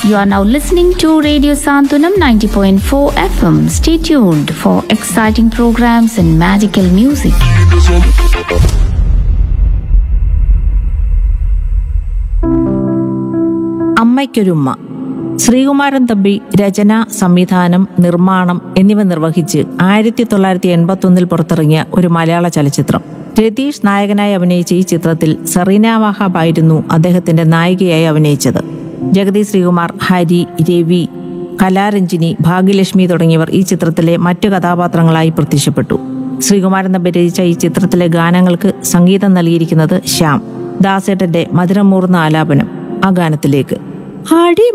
You are now listening to Radio Santunam 90.4 FM. Stay tuned for exciting programs and magical music. അമ്മയ്ക്കൊരുമ്മ Sreekumaran Thampi രചന സംവിധാനം നിർമ്മാണം എന്നിവ നിർവഹിച്ച് ആയിരത്തി തൊള്ളായിരത്തി എൺപത്തി ഒന്നിൽ പുറത്തിറങ്ങിയ ഒരു മലയാള ചലച്ചിത്രം രതീഷ് നായകനായി അഭിനയിച്ച ഈ ചിത്രത്തിൽ സറീന വഹാബ് ആയിരുന്നു അദ്ദേഹത്തിന്റെ നായികയായി അഭിനയിച്ചത് ജഗതി ശ്രീകുമാർ ഹരി രവി കലാരഞ്ജിനി ഭാഗ്യലക്ഷ്മി തുടങ്ങിയവർ ഈ ചിത്രത്തിലെ മറ്റു കഥാപാത്രങ്ങളായി പ്രത്യക്ഷപ്പെട്ടു ശ്രീകുമാരൻ തമ്പി രചിച്ച ഈ ചിത്രത്തിലെ ഗാനങ്ങൾക്ക് സംഗീതം നൽകിയിരിക്കുന്നത് ശ്യാം ദാസേട്ടന്റെ മധുരമൂർന്ന ആലാപനം ആ ഗാനത്തിലേക്ക് ആടി